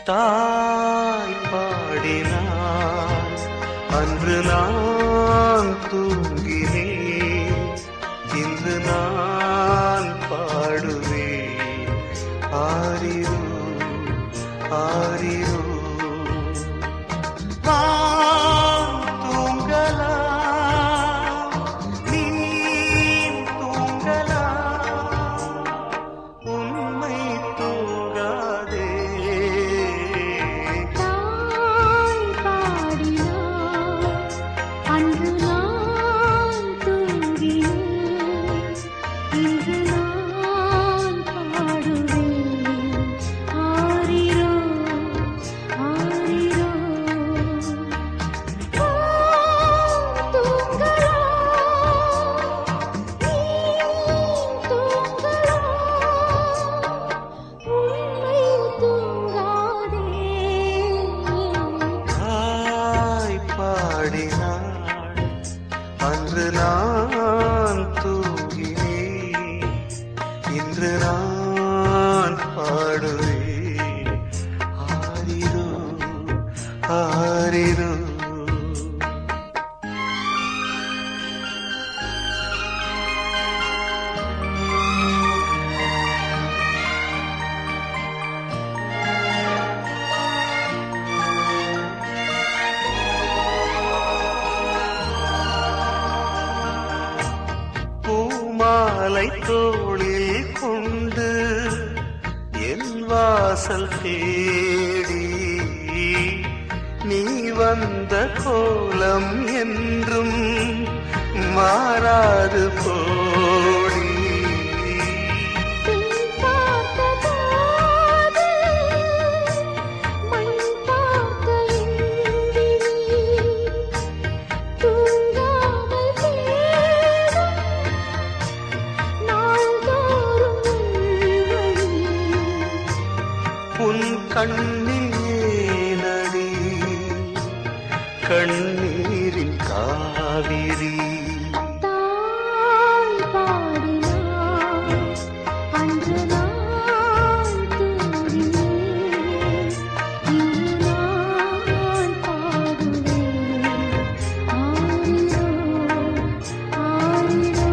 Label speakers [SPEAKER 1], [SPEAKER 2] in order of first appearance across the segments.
[SPEAKER 1] தாய் பாடினான் அன்று நான் தூங்கினேன் இன்று நான் பாடுவேன் ஆரிரோ ஆரிரோ நான் தூங்கலாம் நீ தூங்கலாம் உண்மை தூங்காதே
[SPEAKER 2] தாய் பாடினார் அன்று நான் தூங்கினேன் இன்று நான் பாடுவேன் ஆரிரோ ஆரிரோ நான் தூங்கலாம் நீ தூங்கலாம் உண்மை தூங்காதே
[SPEAKER 1] தாய் பாடினாள் அன்று நான் தூங்கினேன் இன்று நான் பாடுவேன் ஆரிரோ ஆரிரோ பூமாலை தோளில் கொண்டு என் வாசல் தேடி நீ வந்த கோலம் என்றும் மாறாது போடி
[SPEAKER 2] பெண் பார்த்த காதல் மண் பார்த்த எந்தினி தூங்காமல் தேடும் நாள்தோறும் உள்வழி
[SPEAKER 1] உன் கண்ணில் ஏனடி கண்ணீரின் காவிரி
[SPEAKER 2] தாய் பாடினார் அன்று நான் தூங்கினேன் இன்று நான் பாடுவேன் ஆரிரோ ஆரிரோ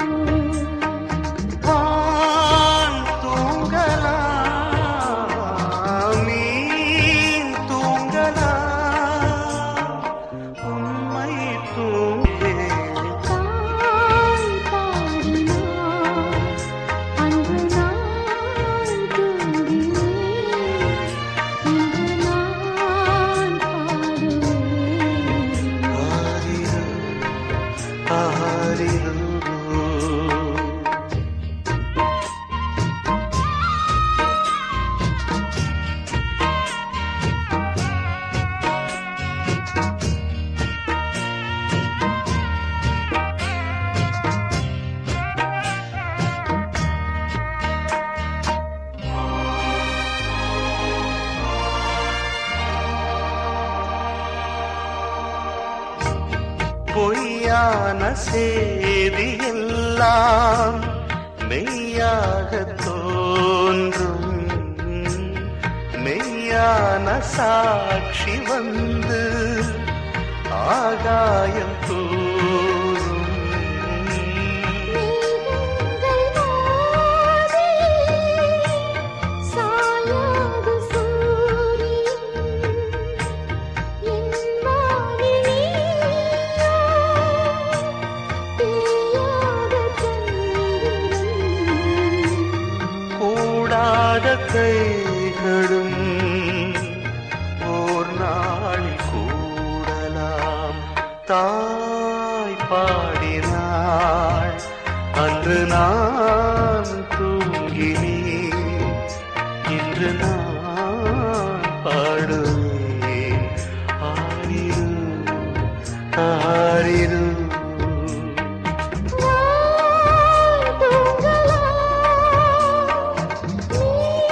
[SPEAKER 1] வான் தூங்கலாம் மீன் தூங்கலாம் உண்மை தூங்கே
[SPEAKER 2] தாய் பாடினார் அன்று நான் தூங்கினேன் இன்று நான் பாடுவேன்
[SPEAKER 1] ஆரிரோ ஆரிரோ பொய்யான செய்தி எல்லாம் மெய்யாக தோன்றும் மெய்யான சாட்சி வந்து ஆகாயம் தூரும்
[SPEAKER 2] மேகங்கள் மோதி சாயாது சூரியன் என் வானில் நீயோ தேயாத சந்திரன்
[SPEAKER 1] கூடாத கைகளும் ஓர் நாளில் கூடலாம் தாய் பாடினாள் அன்று நான் தூங்கினேன் இன்று நான் பாடுவேன் ஆரிரு ஆரிரு
[SPEAKER 2] நான் தூங்கலாம் நீ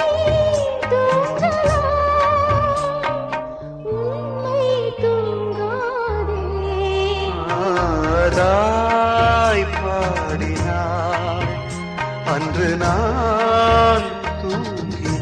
[SPEAKER 2] தூங்கலாம் உண்மை தூங்காதே
[SPEAKER 1] தாய் பாடினாள் அன்று நான் தூங்கினேன்